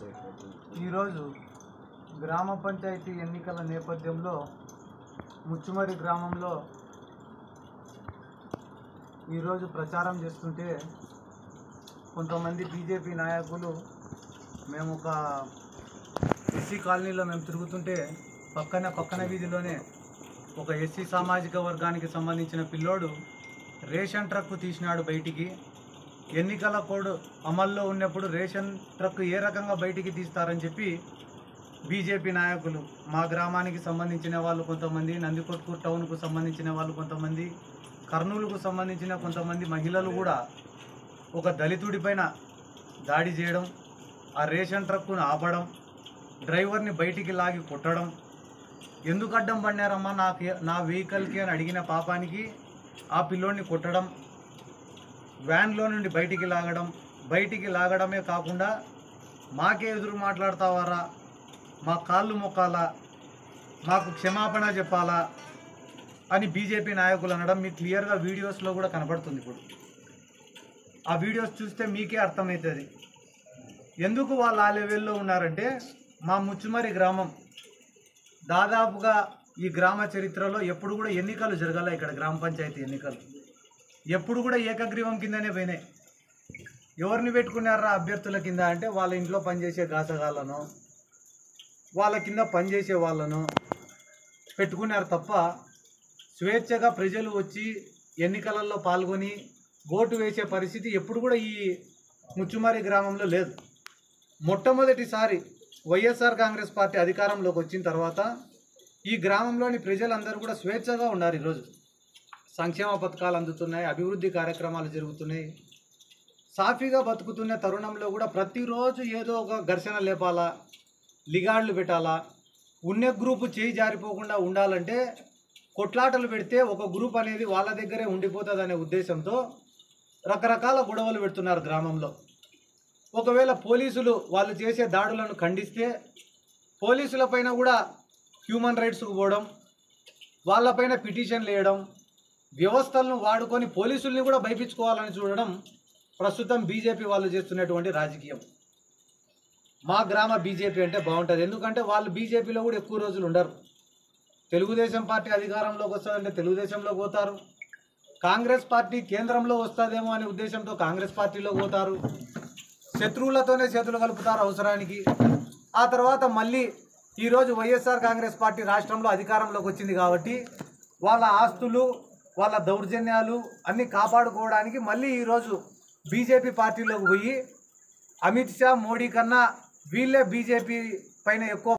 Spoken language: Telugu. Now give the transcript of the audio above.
ఈరోజు గ్రామ పంచాయతీ ఎన్నికల నేపథ్యంలో ముచ్చుమరి గ్రామంలో ఈరోజు ప్రచారం చేస్తుంటే కొంతమంది బీజేపీ నాయకులు మేము ఒక ఎస్సీ కాలనీలో మేము తిరుగుతుంటే పక్కన పక్కన వీధిలోనే ఒక ఎస్సీ సామాజిక వర్గానికి సంబంధించిన పిల్లోడు రేషన్ ట్రక్ తీసినాడు బయటికి ఎన్నికల కోడ్ అమల్లో ఉన్నప్పుడు రేషన్ ట్రక్ ఏ రకంగా బయటికి తీస్తారని చెప్పి బీజేపీ నాయకులు మా గ్రామానికి సంబంధించిన వాళ్ళు కొంతమంది నందికొట్కూరు టౌన్కు సంబంధించిన వాళ్ళు కొంతమంది కర్నూలుకు సంబంధించిన కొంతమంది మహిళలు కూడా ఒక దళితుడి పైన దాడి చేయడం ఆ రేషన్ ట్రక్కును ఆపడం డ్రైవర్ని బయటికి లాగి కొట్టడం ఎందుకు అడ్డం పడినారమ్మా నాకు నా వెహికల్కి అని అడిగిన పాపానికి ఆ పిల్లోడిని కొట్టడం వ్యాన్లో నుండి బయటికి లాగడం బయటికి లాగడమే కాకుండా మాకే ఎదురు మాట్లాడతావారా మా కాళ్ళు మొక్కాలా మాకు క్షమాపణ చెప్పాలా అని బీజేపీ నాయకులు అనడం మీకు క్లియర్గా వీడియోస్లో కూడా కనపడుతుంది ఇప్పుడు ఆ వీడియోస్ చూస్తే మీకే అర్థమవుతుంది ఎందుకు వాళ్ళు ఆ లెవెల్లో ఉన్నారంటే మా ముచ్చుమరి గ్రామం దాదాపుగా ఈ గ్రామ చరిత్రలో ఎప్పుడు కూడా ఎన్నికలు జరగాల ఇక్కడ గ్రామ పంచాయతీ ఎన్నికలు ఎప్పుడు కూడా ఏకగ్రీవం కిందనే పోయినాయి ఎవరిని పెట్టుకున్నారా అభ్యర్థుల కింద అంటే వాళ్ళ ఇంట్లో పనిచేసే గాసగాళ్ళను వాళ్ళ కింద పనిచేసే వాళ్ళను పెట్టుకున్నారు తప్ప స్వేచ్ఛగా ప్రజలు వచ్చి ఎన్నికలలో పాల్గొని ఓటు వేసే పరిస్థితి ఎప్పుడు కూడా ఈ ముచ్చుమారి గ్రామంలో లేదు మొట్టమొదటిసారి వైఎస్ఆర్ కాంగ్రెస్ పార్టీ అధికారంలోకి వచ్చిన తర్వాత ఈ గ్రామంలోని ప్రజలందరూ కూడా స్వేచ్ఛగా ఉన్నారు ఈరోజు సంక్షేమ పథకాలు అందుతున్నాయి అభివృద్ధి కార్యక్రమాలు జరుగుతున్నాయి సాఫీగా బతుకుతున్న తరుణంలో కూడా ప్రతిరోజు ఏదో ఒక ఘర్షణ లేపాలా లిగాడ్లు పెట్టాలా ఉన్న గ్రూపు చేయి జారిపోకుండా ఉండాలంటే కొట్లాటలు పెడితే ఒక గ్రూప్ అనేది వాళ్ళ దగ్గరే ఉండిపోతుంది అనే ఉద్దేశంతో రకరకాల గొడవలు పెడుతున్నారు గ్రామంలో ఒకవేళ పోలీసులు వాళ్ళు చేసే దాడులను ఖండిస్తే పోలీసుల పైన కూడా హ్యూమన్ రైట్స్కు పోవడం వాళ్ళపైన పిటిషన్లు వేయడం వ్యవస్థలను వాడుకొని పోలీసుల్ని కూడా భయపించుకోవాలని చూడడం ప్రస్తుతం బీజేపీ వాళ్ళు చేస్తున్నటువంటి రాజకీయం మా గ్రామ బీజేపీ అంటే బాగుంటుంది ఎందుకంటే వాళ్ళు బీజేపీలో కూడా ఎక్కువ రోజులు ఉండరు తెలుగుదేశం పార్టీ అధికారంలోకి వస్తుందంటే తెలుగుదేశంలోకి పోతారు కాంగ్రెస్ పార్టీ కేంద్రంలో వస్తుందేమో అనే ఉద్దేశంతో కాంగ్రెస్ పార్టీలో పోతారు శత్రువులతోనే చేతులు కలుపుతారు అవసరానికి ఆ తర్వాత మళ్ళీ ఈరోజు వైఎస్ఆర్ కాంగ్రెస్ పార్టీ రాష్ట్రంలో అధికారంలోకి వచ్చింది కాబట్టి వాళ్ళ ఆస్తులు వాళ్ళ దౌర్జన్యాలు అన్నీ కాపాడుకోవడానికి మళ్ళీ ఈరోజు బీజేపీ పార్టీలోకి పోయి అమిత్ షా మోడీ కన్నా వీళ్ళే బీజేపీ పైన ఎక్కువ